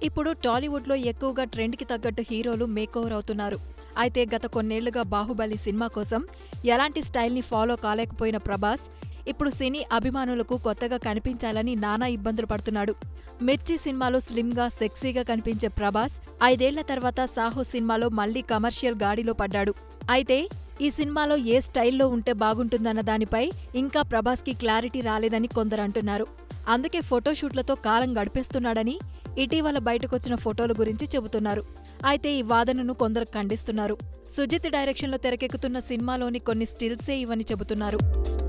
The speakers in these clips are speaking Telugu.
ఇప్పుడు టాలీవుడ్లో ఎక్కువగా ట్రెండ్కి తగ్గట్టు హీరోలు మేకోవర్ అవుతున్నారు అయితే గత కొన్నేళ్లుగా బాహుబలి సినిమా కోసం ఎలాంటి స్టైల్ని ఫాలో కాలేకపోయిన ప్రభాస్ ఇప్పుడు సినీ అభిమానులకు కొత్తగా కనిపించాలని నానా ఇబ్బందులు పడుతున్నాడు మిర్చి సినిమాలో స్లిమ్గా సెక్సీగా కనిపించే ప్రభాస్ ఐదేళ్ల తర్వాత సాహో సినిమాలో మళ్లీ కమర్షియల్ గాడిలో పడ్డాడు అయితే ఈ సినిమాలో ఏ స్టైల్లో ఉంటే బాగుంటుందన్న దానిపై ఇంకా ప్రభాస్కి క్లారిటీ రాలేదని కొందరు అంటున్నారు అందుకే ఫోటోషూట్లతో కాలం గడిపేస్తున్నాడని ఇటీవల బయటకొచ్చిన ఫోటోల గురించి చెబుతున్నారు అయితే ఈ వాదనను కొందరు ఖండిస్తున్నారు సుజిత్ డైరెక్షన్లో తెరకెక్కుతున్న సినిమాలోని కొన్ని స్టిల్సే ఇవని చెబుతున్నారు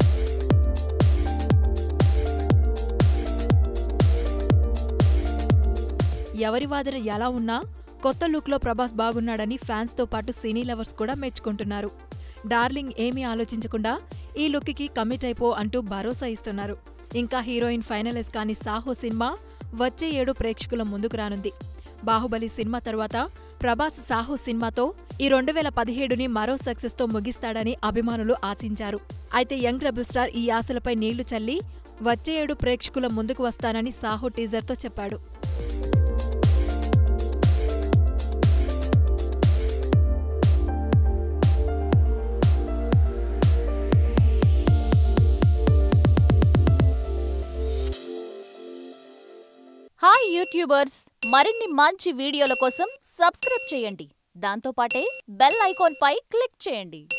ఎవరి వాదన ఎలా ఉన్నా కొత్త లుక్లో ప్రభాస్ బాగున్నాడని ఫ్యాన్స్తో పాటు సినీ లవర్స్ కూడా మెచ్చుకుంటున్నారు డార్లింగ్ ఏమీ ఆలోచించకుండా ఈ లుక్కి కమిట్ అయిపో అంటూ భరోసా ఇస్తున్నారు ఇంకా హీరోయిన్ ఫైనలిస్ట్ కాని సాహో సినిమా వచ్చే ఏడు ప్రేక్షకుల ముందుకు రానుంది బాహుబలి సినిమా తర్వాత ప్రభాస్ సాహో సినిమాతో ఈ రెండు వేల పదిహేడుని మరో సక్సెస్తో ముగిస్తాడని అభిమానులు ఆశించారు అయితే యంగ్ రెబల్ స్టార్ ఈ ఆశలపై నీళ్లు చల్లి వచ్చే ఏడు ప్రేక్షకుల ముందుకు వస్తానని సాహో టీజర్తో చెప్పాడు హాయ్ యూట్యూబర్స్ మరిన్ని మంచి వీడియోల కోసం సబ్స్క్రైబ్ చేయండి దాంతోపాటే బెల్ ఐకాన్ పై క్లిక్ చేయండి